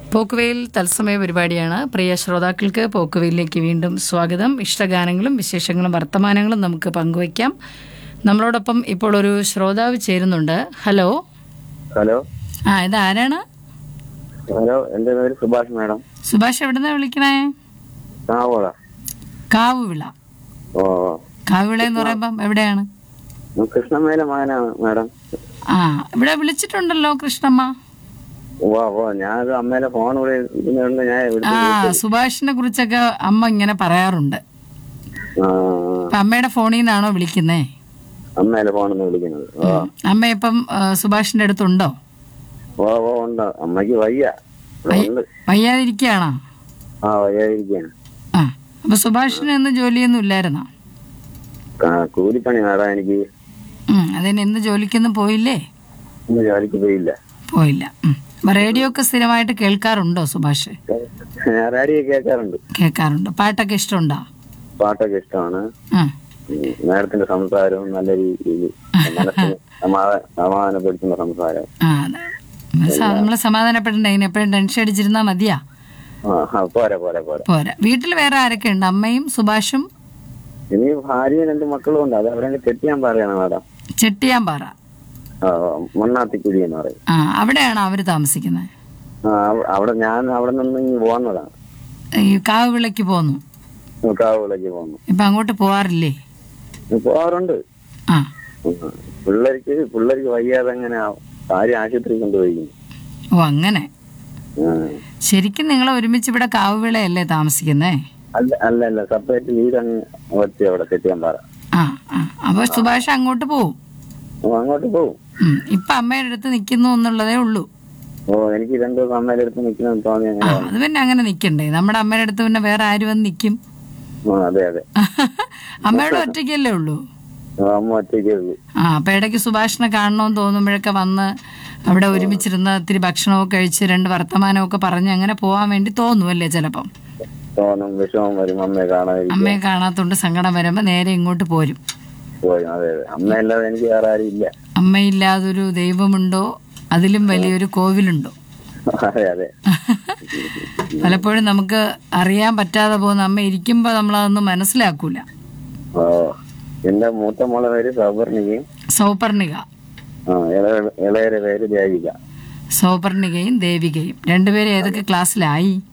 പോക്കുവെയിൽ തത്സമയ പരിപാടിയാണ് പ്രിയ ശ്രോതാക്കൾക്ക് പോക്കുവെയിലേക്ക് വീണ്ടും സ്വാഗതം ഇഷ്ടഗാനങ്ങളും വിശേഷങ്ങളും വർത്തമാനങ്ങളും നമുക്ക് പങ്കുവയ്ക്കാം നമ്മളോടൊപ്പം ഇപ്പോൾ ഒരു ശ്രോതാവ് ചേരുന്നുണ്ട് ഹലോ ഹലോ ആ ഇത് ആരാണ് ഹലോ എന്റെ പേര് സുഭാഷ് മാഡം സുഭാഷ് എവിടുന്നാ വിളിക്കണേ കാവോള കാവുവിള ഓ കാവുവിള എന്ന് പറയുമ്പം എവിടെയാണ് ഞാൻ കൃഷ്ണമേല മകനാണ് മാഡം ആ ഇവിടെ വിളിച്ചിട്ടുണ്ടല്ലോ കൃഷ്ണമ്മ ഓ ഓ ഞാനത് അമ്മേലെ ഫോൺ വിളിക്കുന്നുണ്ട് ഞാൻ ആ ഇവിടുത്തെ സുഭാഷിനെ കുറിച്ചൊക്കെ അമ്മ ഇങ്ങനെ പറയാറുണ്ട് ആ, അപ്പൊ അമ്മയുടെ ഫോണിൽ നിന്നാണോ വിളിക്കുന്നേ അമ്മേലെ ഫോണെന്ന് വിളിക്കുന്നത് ഓ അമ്മ ഇപ്പം ആ, സുഭാഷിന്റെ അടുത്തുണ്ടോ ഓ ഓ ഉണ്ട് അമ്മയ്ക്ക് വയ്യ ഇവിടെ ഉണ്ട് വയ്യാതിരിക്കുകയാണോ ആ വയ്യാതിരിക്കാണ് ആ അപ്പൊ സുഭാഷിന് ഇന്ന് ജോലിയൊന്നും ഇല്ലായിരുന്നോ ആ, കൂലിപ്പണി മാഡം എനിക്ക് ഉം, അതിന് ഇന്ന് ജോലിക്കൊന്നും പോയില്ലേ ഇന്ന് ജോലിക്ക് പോയില്ല പോയില്ല ഉം. അപ്പൊ റേഡിയോ ഒക്കെ സ്ഥിരമായിട്ട് കേൾക്കാറുണ്ടോ സുഭാഷ് ഞാൻ റേഡിയോ കേൾക്കാറുണ്ട് കേൾക്കാറുണ്ട് പാട്ടൊക്കെ ഇഷ്ടമുണ്ടോ പാട്ടൊക്കെ ഇഷ്ടമാണ് ആ ഉം, മാഡത്തിന്റെ സംസാരവും നല്ല രീതിയിൽ മനസ്സിന് സമാധാന സമാധാനപ്പെടുത്തുന്ന സംസാരം ആ അതാണ് നമ്മൾ സമാധാനപ്പെടണ്ടേ അതിന് എപ്പോഴും ടെൻഷൻ അടിച്ചിരുന്നാ മതിയാ ആ ആ, പോരാ പോരാ പോരാ പോരാ വീട്ടിൽ വേറെ ആരൊക്കെ ഉണ്ട് അമ്മയും സുഭാഷും ഇനി ഭാര്യയും രണ്ട് മക്കളും ഉണ്ട് അത് അവരെ തെറ്റിയാൻ പറയണം മാഡം ചെട്ടിയാമ്പാറ ആ, മണ്ണാത്തിക്കുഴി എന്ന് പറയും ആ അവിടെയാണോ അവര് താമസിക്കുന്നത് ആ, അവ- അവിടെ ഞാൻ അവിടെ നിന്ന് ഇങ്ങ് പോകുന്നതാണ് ഈ കാവുവിളയ്ക്ക് പോന്നു കാവുകളേക്ക് പോകുന്നു ഇപ്പൊ അങ്ങോട്ട് പോവാറില്ലേ ഇനി പോകാറുണ്ട് ആ ഉം. പിള്ളേർക്ക് പിള്ളേർക്ക് വയ്യാതെ അങ്ങനെ ഭാര്യ ആശുപത്രി കൊണ്ടുപോയിരിക്കുന്നു ഓ അങ്ങനെ ഉം. ശരിക്കും നിങ്ങൾ ഒരുമിച്ച് ഇവിടെ കാവുവിളയല്ലേ താമസിക്കുന്നേ അല്ല അല്ല അല്ല സെപ്പറേറ്റ് വീടങ്ങ് വെച്ച് അവിടെ തെറ്റിയാൻ പറ ആ ആ അപ്പൊ സുഭാഷ് അങ്ങോട്ട് പോവും ഓ, അങ്ങോട്ട് പോകും ഉം. ഇപ്പൊ അമ്മയുടെ അടുത്ത് നിൽക്കുന്നു എന്നുള്ളതേ ഉള്ളൂ ഓ എനിക്ക് രണ്ടു ദിവസം അമ്മയുടെ അടുത്ത് നിൽക്കണമെന്ന് തോന്നി ആ അങ്ങനെ അത് പിന്നെ അങ്ങനെ നിക്കണ്ടേ നമ്മുടെ അമ്മയുടെ അടുത്ത് പിന്നെ വേറെ ആര് വന്ന് നിൽക്കും ആ, അതെ അതെ അമ്മയുടെ ഒറ്റയ്ക്കല്ലേ ഉള്ളൂ ആ, അമ്മ ഒറ്റയ്ക്കേ ഉള്ളൂ ആ അപ്പൊ ഇടയ്ക്ക് സുഭാഷിനെ കാണണമെന്ന് തോന്നുമ്പോഴൊക്കെ വന്ന് അവിടെ ഒരുമിച്ചിരുന്ന് ഇത്തിരി ഭക്ഷണമൊക്കെ കഴിച്ച് രണ്ട് വർത്തമാനമൊക്കെ പറഞ്ഞ് അങ്ങനെ പോകാൻ വേണ്ടി തോന്നുമല്ലേ ചിലപ്പം തോന്നും വിഷമം വരും അമ്മയെ കാണാതിരിക്കും അമ്മയെ കാണാത്തോണ്ട് സങ്കടം വരുമ്പോ നേരെ ഇങ്ങോട്ട് പോരും പോയി അതെ അതെ അമ്മയല്ലാതെ എനിക്ക് വേറെ ആരും ഇല്ല അമ്മയില്ലാതൊരു ദൈവമുണ്ടോ അതിലും വലിയൊരു കോവിലുണ്ടോ അതെ അതെ പലപ്പോഴും നമുക്ക് അറിയാൻ പറ്റാതെ പോകുന്ന അമ്മ ഇരിക്കുമ്പോൾ നമ്മളതൊന്നും മനസ്സിലാക്കൂല ഓ എന്റെ മൂത്ത മോളെ പേര് സൗപർണികയും സൗപർണിക ആ ഇളയ ഇളയരെ പേര് ദേവിക സൗപർണികയും ദേവികയും രണ്ടുപേരും ഏതൊക്കെ ക്ലാസ്സിലായി